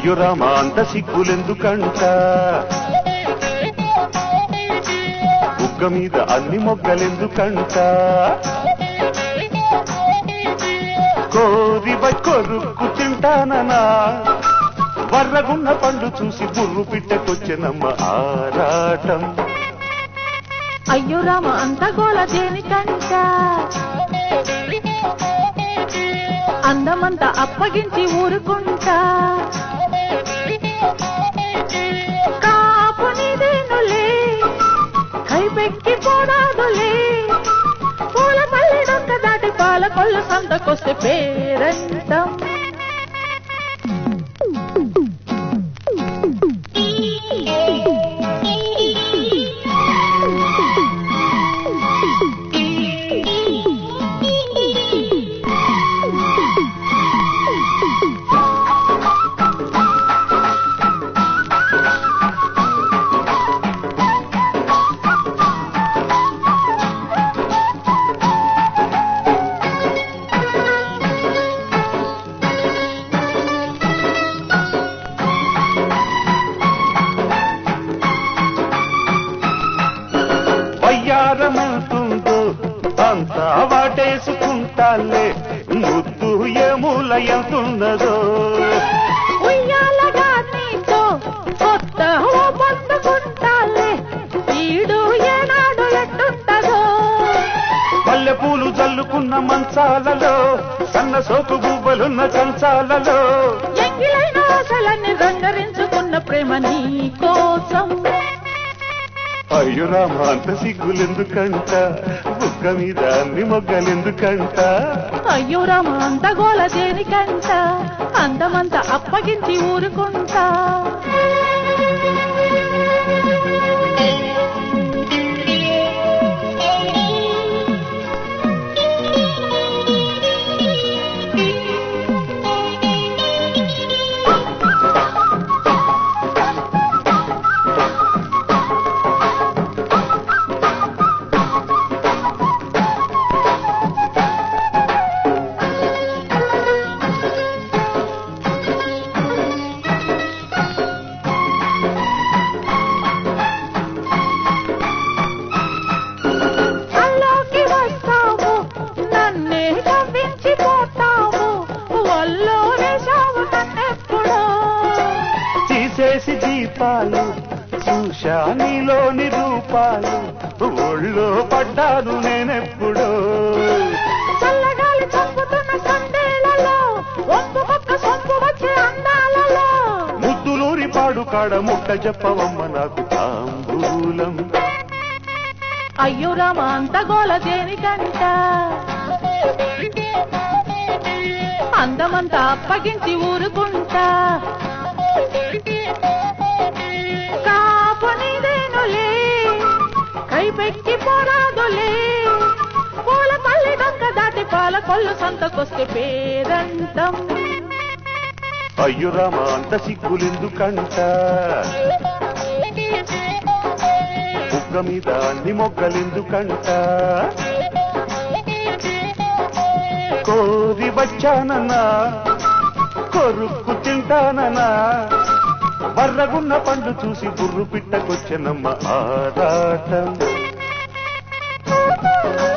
అయ్యో రామ అంత సిగ్గులెందుకంట బుగ్గ మీద అన్ని మొగ్గలెందుకంట కోరి కొరుక్కు తింటాననా వర్రగున్న పండు చూసి బుర్రు పిట్టకొచ్చెనమ్మ ఆరాటం అయ్యో రామ అంత గోల దేనికంట అందమంతా అప్పగించి ఊరుకుంటా కాపునిదేనులే కైపెక్కి పోరాదులే పూల పల్లి డొక్క దాటి పాల కొల్లు సంతకొస్తే పేరంటం వయ్యారమంటుందో అంతా వాటేసుకుంటాలే ముద్దు ఏమూల ఎంతున్నదో ఉయ్యాలగా నీతో కొత్త ఓ పొందుకుంటాలే ఈడు ఏనాడు ఎట్టుంటదో మల్లెపూలు జల్లుకున్న మంచాలలో సన్న సోకు గువ్వలున్న కంచాలలో ఎంగిలైన ఆశలన్నీ రంగరించుకున్న ప్రేమ నీ కోసం అయ్యో రామ అంత సిగ్గులెందుకంట బుగ్గ మీద అన్ని మొగ్గలెందుకంట అయ్యో రామ అంత గోల దేనికంట అందమంతా అప్పగించి ఊరుకుంటా అల్లోకి వస్తావు నన్నే కవ్వించిపోతావు వల్లో వేశావు నన్నెప్పుడో తీసేసి దీపాలు చూశా నీలోని రూపాలు ఒళ్ళో పడ్డాను నేనెప్పుడో చల్లగాలి చంపుతున్న సందేలలో ఒంపు పక్క సొంపు వచ్చే అందాలలో ముద్దులూరి పాడు కాడ ముక్క చెప్పవమ్మ నాకు తాంబూలం అయ్యో రామ అంత గోల దేనికంట అందమంతా అప్పగించి ఊరుకుంటా కాపునిదేనులే కైపెక్కి పోరాదులే పూల పల్లి డొక్క దాటి పాల కొల్లు సంతకొస్తే పేరంటం అయ్యో రామ అంత సిగ్గులెందుకంట బుగ్గ మీద అన్ని మొగ్గలెందుకంట కోరి వచ్చానన్నా కొరుక్కు తింటానన్నా వర్రగున్న పండు చూసి బుర్రు పిట్టకొచ్చెనమ్మ ఆరాటం